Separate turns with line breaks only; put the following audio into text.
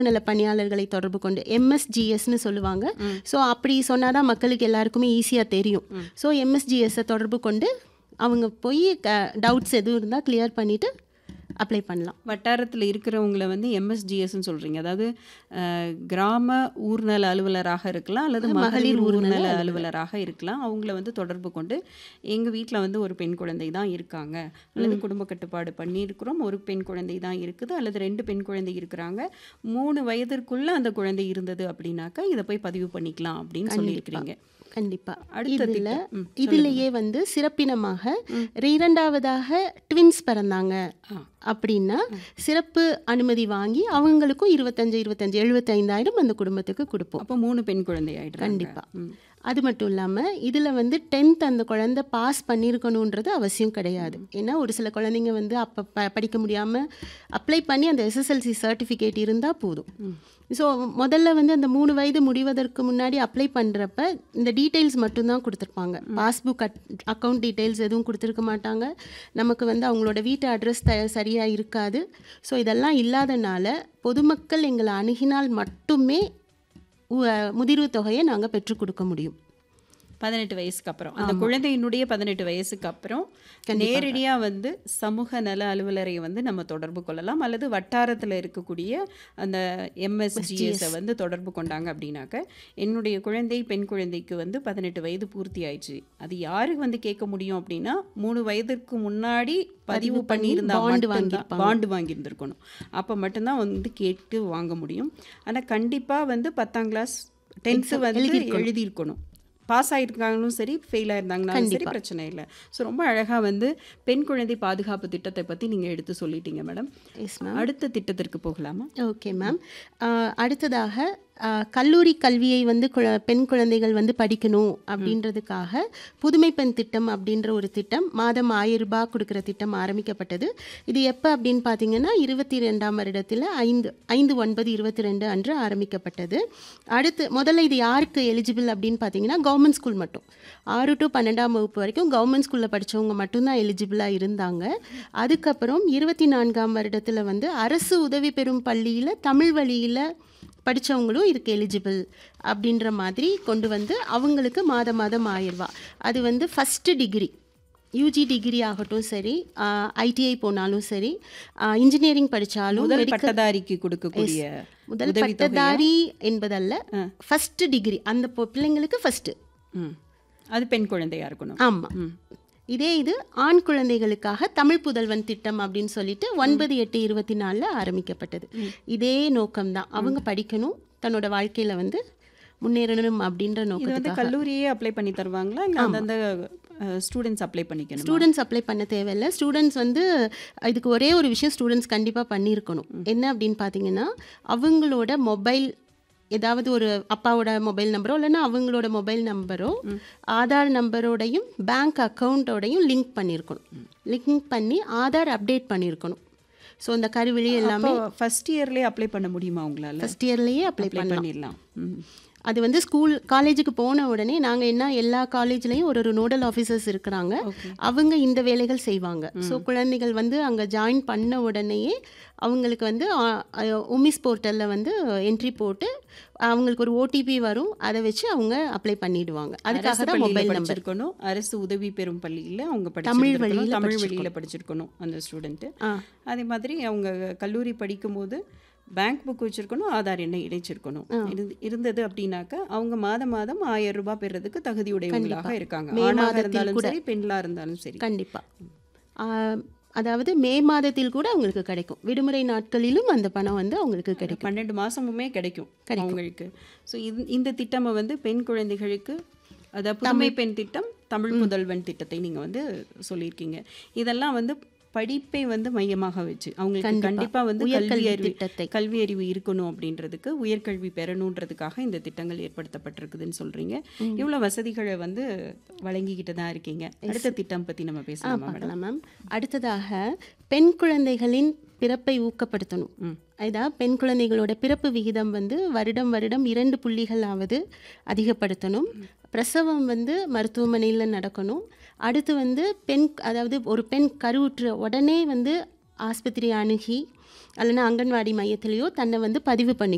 நல பணியாளர்களை தொடர்பு கொண்டு எம்எஸ்ஜிஎஸ்னு சொல்லுவாங்க ஸோ அப்படி சொன்னால் தான் மக்களுக்கு எல்லாருக்குமே ஈஸியாக தெரியும் ஸோ எம்எஸ்ஜிஎஸ்ஸை தொடர்பு கொண்டு அவங்க போய் டவுட்ஸ் எதுவும் இருந்தால் கிளியர் பண்ணிவிட்டு அப்ளை பண்ணலாம்
வட்டாரத்தில் இருக்கிறவங்கள வந்து எம்எஸ்ஜிஎஸ்ன்னு சொல்கிறீங்க அதாவது அஹ், கிராம ஊர்நல அலுவலராக இருக்கலாம் அல்லது மகளிர் ஊர்நல அலுவலராக இருக்கலாம் அவங்கள வந்து தொடர்பு கொண்டு எங்கள் வீட்டில் வந்து ஒரு பெண் குழந்தை தான் இருக்காங்க அல்லது குடும்ப கட்டுப்பாடு பண்ணியிருக்கிறோம் ஒரு பெண் குழந்தை தான் இருக்குது அல்லது ரெண்டு பெண் குழந்தை இருக்கிறாங்க மூணு வயதிற்குள்ள அந்த குழந்தை இருந்தது அப்படின்னாக்கா இதை போய் பதிவு பண்ணிக்கலாம் அப்படின்னு சொல்லியிருக்கிறீங்க
கண்டிப்பா
அடுத்த
இதுல
திட்டம். ம்,
இதுலயே வந்து சிறப்பினமாக இரண்டாவதாக ட்வின்ஸ் பிறந்தாங்க அப்படின்னா சிறப்பு அனுமதி வாங்கி அவங்களுக்கும் இருபத்தஞ்சு இருபத்தஞ்சு எழுபத்தைந்தாயிரம் அந்த குடும்பத்துக்கு கொடுப்போம்
அப்போ மூணு பெண் குழந்தை ஆயிடுறாங்க
கண்டிப்பா
ம்.
அது மட்டும் இல்லாமல் இதில் வந்து டென்த் அந்த குழந்தை பாஸ் பண்ணியிருக்கணுன்றது அவசியம் கிடையாது ஏன்னா ஒரு சில குழந்தைங்க வந்து அப்போ ப படிக்க முடியாமல் அப்ளை பண்ணி அந்த எஸ்எஸ்எல்சி சர்டிஃபிகேட் இருந்தால் போதும் ஸோ முதல்ல வந்து அந்த மூணு வயது முடிவதற்கு முன்னாடி அப்ளை பண்ணுறப்ப இந்த டீட்டெயில்ஸ் மட்டும்தான் கொடுத்துருப்பாங்க பாஸ்புக் அக்கௌண்ட் டீட்டெயில்ஸ் எதுவும் கொடுத்துருக்க மாட்டாங்க நமக்கு வந்து அவங்களோட வீட்டு அட்ரஸ் த சரியாக இருக்காது ஸோ இதெல்லாம் இல்லாதனால பொதுமக்கள் எங்களை அணுகினால் மட்டுமே உ- முதிர்வு தொகையை நாங்கள் பெற்றுக் கொடுக்க முடியும்
பதினெட்டு வயசுக்கு அப்புறம் அந்த குழந்தையினுடைய பதினெட்டு வயசுக்கு அப்புறம் நேரடியா வந்து சமூக நல அலுவலரை வந்து நம்ம தொடர்பு கொள்ளலாம் அல்லது வட்டாரத்துல இருக்கக்கூடிய அந்த எம்எஸ்ஜிஎஸை வந்து தொடர்பு கொண்டாங்க அப்படின்னாக்க என்னுடைய குழந்தை பெண் குழந்தைக்கு வந்து பதினெட்டு வயது பூர்த்தி ஆயிடுச்சு அது யாருக்கு வந்து கேட்க முடியும் அப்படின்னா மூணு வயதிற்கு முன்னாடி பதிவு பண்ணியிருந்தா
bond
மட்டும்தான் பாண்டு வாங்கியிருந்திருக்கணும் அப்போ மட்டும்தான் வந்து கேட்டு வாங்க முடியும் ஆனா கண்டிப்பா வந்து பத்தாம் கிளாஸ் டென்த்து வந்து எழுதியிருக்கணும் பாஸ் ஆயிருக்காங்களும் சரி ஃபெயில் ஆயிருந்தாங்கனாலும் சரி பிரச்சனை இல்லை ஸோ ரொம்ப அழகா வந்து பெண் குழந்தை பாதுகாப்பு திட்டத்தை பத்தி நீங்க எடுத்து சொல்லிட்டீங்க மேடம்
எஸ் மேம்
அடுத்த திட்டத்திற்கு போகலாமா
ஓகே மேம் அடுத்ததாக ஆஹ், கல்லூரி கல்வியை வந்து குழ- பெண் குழந்தைகள் வந்து படிக்கணும் அப்படின்றதுக்காக புதுமை பெண் திட்டம் அப்படின்ற ஒரு திட்டம் மாதம் ஆயிரம் ரூபாய் கொடுக்குற திட்டம் ஆரம்பிக்கப்பட்டது இது எப்போ அப்படின்னு பார்த்தீங்கன்னா இருபத்தி ரெண்டாம் வருடத்தில் ஐந்து ஐந்து ஒன்பது இருபத்தி ரெண்டு அன்று ஆரம்பிக்கப்பட்டது அடுத்து முதல்ல இது யாருக்கு எலிஜிபிள் அப்படின்னு பார்த்தீங்கன்னா கவர்மெண்ட் ஸ்கூல் மட்டும் ஆறு டு பன்னெண்டாம் வகுப்பு வரைக்கும் கவர்மெண்ட் ஸ்கூலில் படித்தவங்க மட்டும்தான் எலிஜிபிளாக இருந்தாங்க அதுக்கப்புறம் இருபத்தி நான்காம் வருடத்தில் வந்து அரசு உதவி பெறும் பள்ளியில் தமிழ் வழியில் படித்தவங்களும் இதுக்கு எலிஜிபிள் அப்படின்ற மாதிரி கொண்டு வந்து அவங்களுக்கு மாதம் மாதம் ஆயிரரூபா அது வந்து ஃபஸ்ட்டு டிகிரி யூஜி டிகிரி ஆகட்டும் சரி ஐடிஐ போனாலும் சரி இன்ஜினியரிங் படித்தாலும்
முதல் பட்டதாரிக்கு கொடுக்கக்கூடிய
முதல் பட்டதாரி என்பதல்ல ஃபர்ஸ்ட் டிகிரி அந்த பொ- பிள்ளைங்களுக்கு ஃபர்ஸ்ட்
ம். அது பெண் குழந்தையா இருக்கணும்
ஆமாம் இதே இது ஆண் குழந்தைகளுக்காக தமிழ் புதல்வன் திட்டம் அப்படின்னு சொல்லிட்டு ஒன்பது எட்டு இருபத்தி நாலில் ஆரம்பிக்கப்பட்டது இதே நோக்கம்தான் அவங்க படிக்கணும் தன்னோட வாழ்க்கையில வந்து முன்னேறணும் அப்படின்ற
இது
நோக்கத்துக்காக
வந்து கல்லூரியே அப்ளை பண்ணி தருவாங்களா இல்லை அந்தந்த ஸ்டூடெண்ட்ஸ் அப்ளை பண்ணிக்கணும்
ஸ்டூடெண்ட்ஸ் அப்ளை பண்ண தேவையில்லை ஸ்டூடெண்ட்ஸ் வந்து இதுக்கு ஒரே ஒரு விஷயம் ஸ்டூடெண்ட்ஸ் கண்டிப்பாக பண்ணியிருக்கணும் என்ன அப்படின்னு பார்த்தீங்கன்னா அவங்களோட மொபைல் ஏதாவது ஒரு அப்பாவோட மொபைல் நம்பரோ இல்லைன்னா அவங்களோட மொபைல் நம்பரோ ஆதார் நம்பரோடையும் பேங்க் அக்கௌண்ட்டோடையும் லிங்க் பண்ணியிருக்கணும் லிங்க் பண்ணி ஆதார் அப்டேட் பண்ணியிருக்கணும் ஸோ இந்த கருவிழி எல்லாமே
அப்போ ஃபர்ஸ்ட் இயர்லேயே அப்ளை பண்ண முடியுமா உங்களால
ஃபஸ்ட் இயர்லேயே அப்ளை
அப்ளை
பண்ணலாம்
பண்ணிடலாம் ம்.
அது வந்து ஸ்கூல் காலேஜுக்கு போன உடனே நாங்கள் என்ன எல்லா காலேஜ்லேயும் ஒரு ஒரு நோடல் ஆஃபீஸர்ஸ் இருக்கிறாங்க அவங்க இந்த வேலைகள் செய்வாங்க ஸோ குழந்தைகள் வந்து அங்கே ஜாயின் பண்ண உடனேயே அவங்களுக்கு வந்து உமிஸ் போர்ட்டலில் வந்து என்ட்ரி போட்டு அவங்களுக்கு ஒரு ஓடிபி வரும் அதை வச்சு அவங்க அப்ளை பண்ணிடுவாங்க அதுக்காக
அரசு
தான்
பள்ளியில
மொபைல் நம்பர்
படிச்சிருக்கணும் அரசு உதவி பெறும் பள்ளியில அவங்க
தமிழ்
படிச்சிருக்கணும்
வழியில
தமிழ் வழியில படிச்சிருக்கணும் அந்த ஸ்டூடெண்ட்
ஆ
அதே மாதிரி அவங்க கல்லூரி படிக்கும் போது பேங்க் புக் வச்சிருக்கணும் ஆதார் எண்ணை இணைச்சிருக்கணும் இருந்து- இருந்தது அப்படின்னாக்கா அவங்க மாதம் மாதம் ஆயிரம் ரூபாய் பெறதுக்கு தகுதியுடையவங்களாக இருக்காங்க
மே
ஆணாக
மாதத்தில்
இருந்தாலும்
கூட.
சரி பெண்களா இருந்தாலும் சரி
கண்டிப்பாக அதாவது மே மாதத்தில் கூட அவங்களுக்கு கிடைக்கும் விடுமுறை நாட்களிலும் அந்த பணம் வந்து அவங்களுக்கு கிடைக்கும்
பன்னெண்டு மாசமுமே கிடைக்கும் அவங்களுக்கு ஸோ இந்த திட்டமை வந்து பெண் குழந்தைகளுக்கு அதாவது புதுமை பெண் திட்டம் தமிழ் புதல்வன் திட்டத்தை நீங்க வந்து சொல்லியிருக்கீங்க இதெல்லாம் வந்து படிப்பை வந்து மையமாக வச்சு அவங்களுக்கு கண்டிப்பா வந்து கல்வி
உயர்கல்வி
அறிவு
திட்டத்தை.
கல்வி அறிவு இருக்கணும் அப்படின்றதுக்கு உயர்கல்வி பெறணுன்றதுக்காக இந்த திட்டங்கள் ஏற்படுத்தப்பட்டிருக்குதுன்னு சொல்றீங்க இவ்வளவு வசதிகளை வந்து வழங்கிக்கிட்டு தான் இருக்கீங்க அடுத்த திட்டம் பத்தி நம்ம பேசலாமா மேடம்
பார்க்கலாம் மேம் அடுத்ததாக பெண் குழந்தைகளின் பிறப்பை ஊக்கப்படுத்தணும் அதாவது பெண் குழந்தைகளோட பிறப்பு விகிதம் வந்து வருடம் வருடம் இரண்டு புள்ளிகளாவது அதிகப்படுத்தணும் பிரசவம் வந்து மருத்துவமனையில் நடக்கணும் அடுத்து வந்து பெண் அதாவது ஒரு பெண் கருவுற்ற உடனே வந்து ஆஸ்பத்திரி அணுகி அல்லனா அங்கன்வாடி மையத்திலேயோ தன்னை வந்து பதிவு பண்ணி